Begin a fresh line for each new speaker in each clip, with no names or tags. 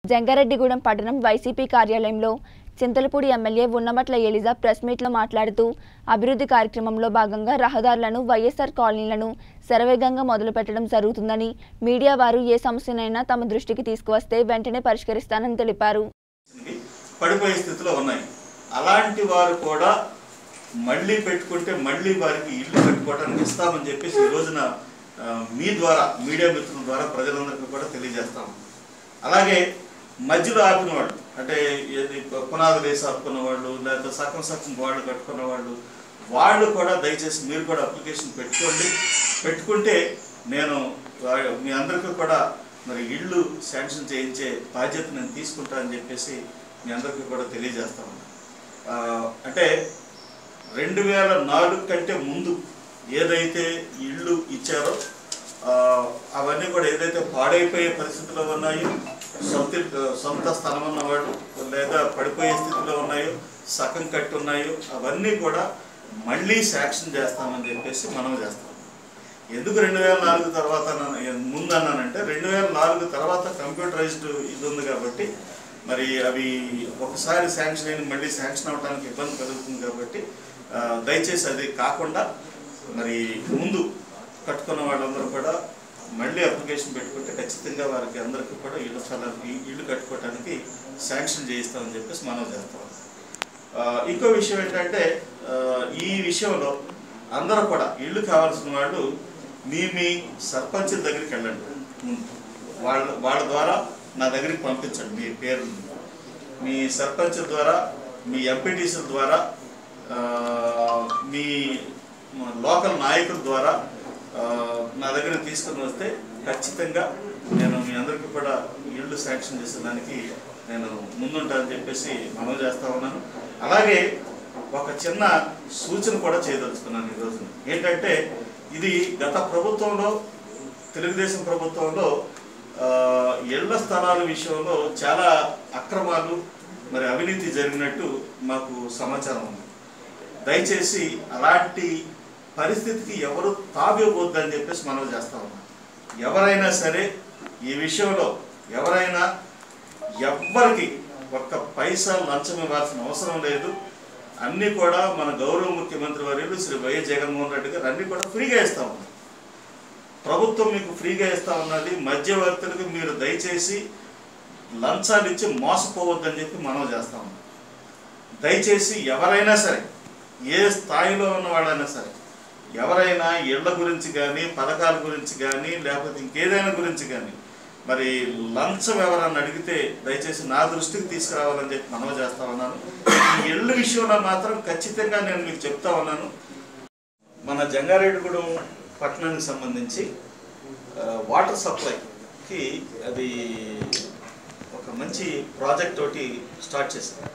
జంగారెడ్డిగూడెం పట్టణం వైసీపీ కార్యాలయంలో Chintalapudi MLA Unnamatla Eliza press మీట్లో మాట్లాడుతూ అభివృద్ధి కార్యక్రమంలో భాగంగా రహదారులను వైఎస్ఆర్ కాలనీలను శరవేగంగా మొదలుపెట్టడం జరుగుతుందని మీడియా వారు ఏ సమస్యనైనా తమ దృష్టికి తీసుకువస్తే వెంటనే పరిష్కరిస్తానని తెలిపారు
పడిపోయే స్థితిలో ఉన్నాయి అలాంటి వారు కూడా మళ్ళీ పెట్టుకుంటే మళ్ళీ వారికి ఇల్లు కట్టుకోవడానికి ఇస్తామని చెప్పేసి ఈ రోజున ఆ, మీ ద్వారా మీడియా మిత్రుల ద్వారా ప్రజలందరికీ కూడా తెలియజేస్తాం అలాగే మధ్యలో ఆపిన వాళ్ళు అంటే ఏది పునాదులు వేసి ఆపుకున్న వాళ్ళు లేకపోతే సగం సగం వాళ్ళు కట్టుకున్న వాళ్ళు వాళ్ళు కూడా దయచేసి మీరు కూడా అప్లికేషన్ పెట్టుకోండి పెట్టుకుంటే నేను వా- మీ అందరికీ కూడా మరి ఇళ్ళు శాంక్షన్ చేయించే బాధ్యత నేను తీసుకుంటా అని చెప్పేసి మీ అందరికీ కూడా తెలియజేస్తాను ఆ, అంటే రెండు వేల నాలుగు కంటే ముందు ఏదైతే ఇళ్ళు ఇచ్చారో ఆ, అవన్నీ కూడా ఏదైతే పాడైపోయే పరిస్థితిలో ఉన్నాయో సొంత సొంత స్థలం ఉన్నవాళ్ళు లేదా పడిపోయే స్థితిలో ఉన్నాయో సగం కట్టి ఉన్నాయో అవన్నీ కూడా మళ్ళీ శాంక్షన్ చేస్తామని చెప్పేసి మనం చేస్తాం ఎందుకు రెండు వేల నాలుగు తర్వాత అన్నాను- ముందు అన్నానంటే రెండు వేల నాలుగు తర్వాత కంప్యూటరైజ్డ్ ఇది ఉంది కాబట్టి మరి అవి ఒకసారి శాంక్షన్ అయిన మళ్ళీ శాంక్షన్ అవడానికి ఇబ్బంది కలుగుతుంది కాబట్టి ఆ, దయచేసి అది కాకుండా మరి ముందు కట్టుకున్న వాళ్ళందరూ కూడా మళ్ళీ అప్లికేషన్ పెట్టుకుంటే ఖచ్చితంగా వారికి అందరికీ కూడా ఇల్లు స్థలానికి ఇల్లు కట్టుకోవడానికి శాంక్షన్ చేయిస్తామని చెప్పేసి మనం చేస్తాం ఆ, ఇంకో విషయం ఏంటంటే ఆ, ఈ విషయంలో అందరూ కూడా ఇల్లు కావాల్సిన వాళ్ళు మీ మీ సర్పంచుల దగ్గరికి వెళ్ళండి ముందు. వాళ్ళ వాళ్ళ ద్వారా నా దగ్గరికి పంపించండి మీ పేరు మీ సర్పంచ్ ద్వారా మీ ఎంపీటీసీల ద్వారా ఆ, మీ లోకల్ నాయకుల ద్వారా ఆ, నా దగ్గర తీసుకుని వస్తే ఖచ్చితంగా నేను మీ అందరికీ కూడా ఇళ్ళు శాంక్షన్ చేసేదానికి నేను ముందుంటానని చెప్పేసి మనం చేస్తా ఉన్నాను అలాగే ఒక చిన్న సూచన కూడా చేయదలుచుకున్నాను ఈ రోజున ఏంటంటే ఇది గత ప్రభుత్వంలో తెలుగుదేశం ప్రభుత్వంలో ఆ, ఇళ్ల స్థలాల విషయంలో చాలా అక్రమాలు మరి అవినీతి జరిగినట్టు మాకు సమాచారం ఉంది దయచేసి అలాంటి పరిస్థితికి ఎవరు తావివ్వద్దని చెప్పేసి మనం చేస్తా ఉన్నాం ఎవరైనా సరే ఈ విషయంలో ఎవరైనా ఎవ్వరికి ఒక్క పైసా లంచం ఇవ్వాల్సిన అవసరం లేదు అన్నీ కూడా మన గౌరవ ముఖ్యమంత్రి వర్యులు శ్రీ వైఎస్ జగన్మోహన్ రెడ్డి గారు అన్నీ కూడా ఫ్రీగా ఇస్తా ఉన్నారు ప్రభుత్వం మీకు ఫ్రీగా ఇస్తా ఉన్నది మధ్యవర్తులకు మీరు దయచేసి లంచాలు ఇచ్చి మోసపోవద్దని చెప్పి మనం చేస్తా ఉన్నాం దయచేసి ఎవరైనా సరే ఏ స్థాయిలో ఉన్న వాళ్ళైనా సరే ఎవరైనా ఇళ్ల గురించి కానీ పథకాల గురించి కానీ లేకపోతే ఇంకేదైనా గురించి కానీ మరి లంచం ఎవరన్నా అడిగితే దయచేసి నా దృష్టికి తీసుకురావాలని చెప్పి మనం చేస్తా ఉన్నాను ఈ ఇళ్ళ విషయంలో మాత్రం ఖచ్చితంగా నేను మీకు చెప్తా ఉన్నాను మన జంగారెడ్డిగూడెం పట్టణానికి సంబంధించి ఆ, వాటర్ సప్లైకి అది ఒక మంచి ప్రాజెక్ట్ తోటి స్టార్ట్ చేశారు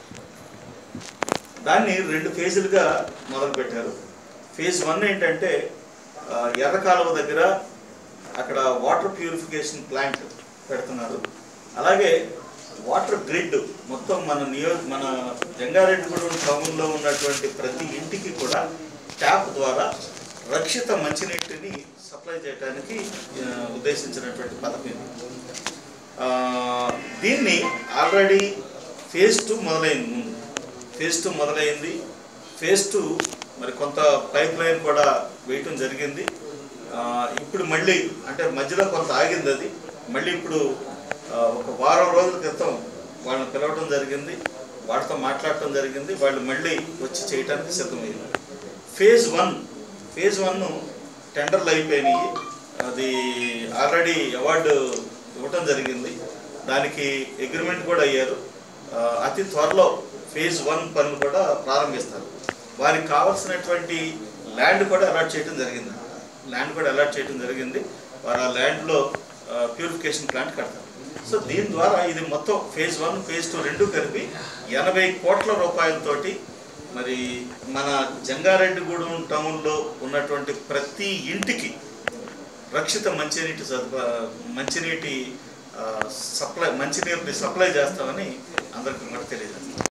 దాన్ని రెండు ఫేజులుగా మొదలుపెట్టారు ఫేజ్ వన్ ఏంటంటే ఆ, ఎర్రకాలువ దగ్గర అక్కడ వాటర్ ప్యూరిఫికేషన్ ప్లాంట్ పెడుతున్నారు అలాగే వాటర్ గ్రిడ్ మొత్తం మన నియో మన జంగారెడ్డిగూడెం టౌన్లో ఉన్నటువంటి ప్రతి ఇంటికి కూడా ట్యాప్ ద్వారా రక్షిత మంచినీటిని సప్లై చేయడానికి ఆ, ఉద్దేశించినటువంటి పథకం ఇది ఆ, దీన్ని ఆల్రెడీ ఫేజ్ టూ మొదలైంది ముందు ఫేజ్ టూ మొదలైంది ఫేజ్ టూ మరి కొంత పైప్ లైన్ కూడా వేయటం జరిగింది ఆ, ఇప్పుడు మళ్ళీ అంటే మధ్యలో కొంత ఆగింది అది మళ్ళీ ఇప్పుడు ఆ, ఒక వారం రోజుల క్రితం వాళ్ళని పిలవటం జరిగింది వాళ్ళతో మాట్లాడటం జరిగింది వాళ్ళు మళ్ళీ వచ్చి చేయడానికి సిద్ధమైంది ఫేజ్ వన్ ఫేజ్ వన్ టెండర్లు అయిపోయినాయి అది ఆల్రెడీ అవార్డు ఇవ్వటం జరిగింది దానికి అగ్రిమెంట్ కూడా అయ్యారు ఆ, అతి త్వరలో ఫేజ్ వన్ పనులు కూడా ప్రారంభిస్తారు వారికి కావాల్సినటువంటి ల్యాండ్ కూడా అలాట్ చేయడం జరిగింది ల్యాండ్ కూడా అలాట్ చేయడం జరిగింది వారు ఆ ల్యాండ్లో ప్యూరిఫికేషన్ ప్లాంట్ కడతారు సో దీని ద్వారా ఇది మొత్తం ఫేజ్ వన్ ఫేజ్ టూ రెండు కలిపి ఎనభై కోట్ల రూపాయలతోటి మరి మన జంగారెడ్డిగూడెం టౌన్లో ఉన్నటువంటి ప్రతి ఇంటికి రక్షిత మంచినీటి సదుపా మంచినీటి ఆ, సప్లై మంచినీటిని సప్లై చేస్తామని అందరికీ కూడా తెలియజేస్తాం